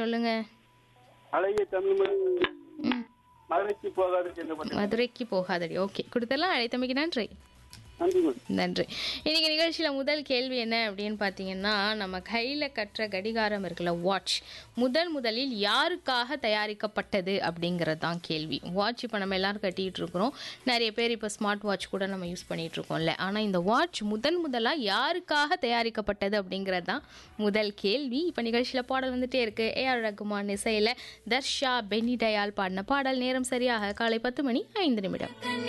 சொல்லுங்க அழகிய தமிழ் மொழி ம் மதுரைக்கு போகாது சென்று பட்டு மதுரைக்கு போகாதடி ஓகே கொடுத்தெல்லாம் அழைத்தமைக்கு நன்றி நன்றி மேடம் நன்றி இன்னைக்கு நிகழ்ச்சியில் முதல் கேள்வி என்ன அப்படின்னு பார்த்தீங்கன்னா நம்ம கையில் கட்டுற கடிகாரம் இருக்குல்ல வாட்ச் முதல் முதலில் யாருக்காக தயாரிக்கப்பட்டது அப்படிங்கிறது தான் கேள்வி வாட்ச் இப்போ நம்ம எல்லாரும் கட்டிகிட்டு இருக்கிறோம் நிறைய பேர் இப்போ ஸ்மார்ட் வாட்ச் கூட நம்ம யூஸ் பண்ணிட்டு இருக்கோம்ல ஆனால் இந்த வாட்ச் முதன் முதலாக யாருக்காக தயாரிக்கப்பட்டது அப்படிங்கிறது தான் முதல் கேள்வி இப்போ நிகழ்ச்சியில் பாடல் வந்துட்டே இருக்கு ஏஆர் ரகுமான் இசையில் தர்ஷா பென்னி டயால் பாடின பாடல் நேரம் சரியாக காலை பத்து மணி ஐந்து நிமிடம்